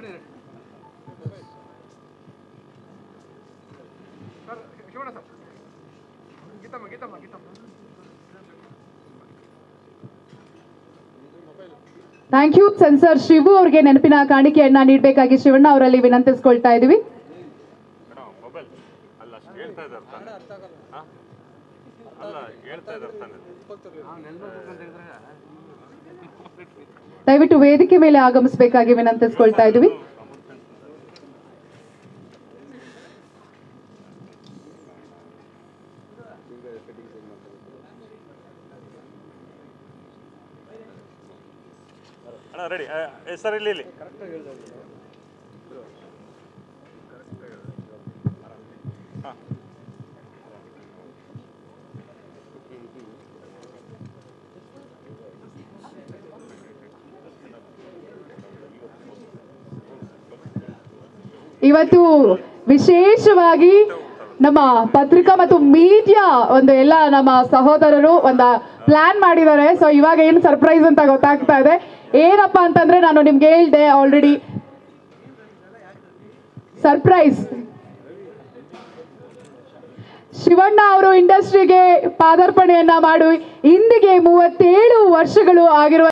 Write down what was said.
Thank you sensor Shivu ಅವ್ರಿಗೆ ನೆನಪಿನ ಕಾಣಿಕೆಯನ್ನ ನೀಡಬೇಕಾಗಿ ಶಿವಣ್ಣ ಅವರಲ್ಲಿ ವಿನಂತಿಸ್ಕೊಳ್ತಾ ಇದೀವಿ ಮೊಬೈಲ್ ಅಲ್ಲ ಅಷ್ಟು ಹೇಳ್ತಾ ಇದ್ದಾರೆ ತಾನೆ ಹಾ? ಅಲ್ಲ ಹೇಳ್ತಾ ಇದ್ದಾರೆ ತಾನೆ ದಯವಿಟ್ಟು ವೇದಿಕೆ ಮೇಲೆ ಆಗಮಿಸಬೇಕಾಗಿ ವಿನಂತಿಸ್ಕೊಳ್ತಾ ಇದೀವಿ ಅಣ್ಣ ರೆಡಿ ಸರ್ ಇಲ್ಲಿ ಇಲ್ಲಿ ಇವತ್ತು ವಿಶೇಷವಾಗಿ ನಮ್ಮ ಪತ್ರಿಕಾ ಮತ್ತು ಮೀಡಿಯಾ ಒಂದು ಎಲ್ಲ ನಮ್ಮ ಸಹೋದರರು ಒಂದು ಪ್ಲಾನ್ ಮಾಡಿದ್ದಾರೆ ಸೊ ಇವಾಗ ಏನು ಸರ್ಪ್ರೈಸ್ ಅಂತ ಗೊತ್ತಾಗ್ತಾ ಇದೆ ಏನಪ್ಪ ಅಂತಂದ್ರೆ ನಾನು ನಿಮ್ಗೆ ಹೇಳ್ದೆ ಆಲ್ರೆಡಿ ಸರ್ಪ್ರೈಸ್ ಶಿವಣ್ಣ ಅವರು ಇಂಡಸ್ಟ್ರಿಗೆ ಪಾದಾರ್ಪಣೆಯನ್ನ ಮಾಡಿ ಇಂದಿಗೆ ಮೂವತ್ತೇಳು ವರ್ಷಗಳು ಆಗಿರುವ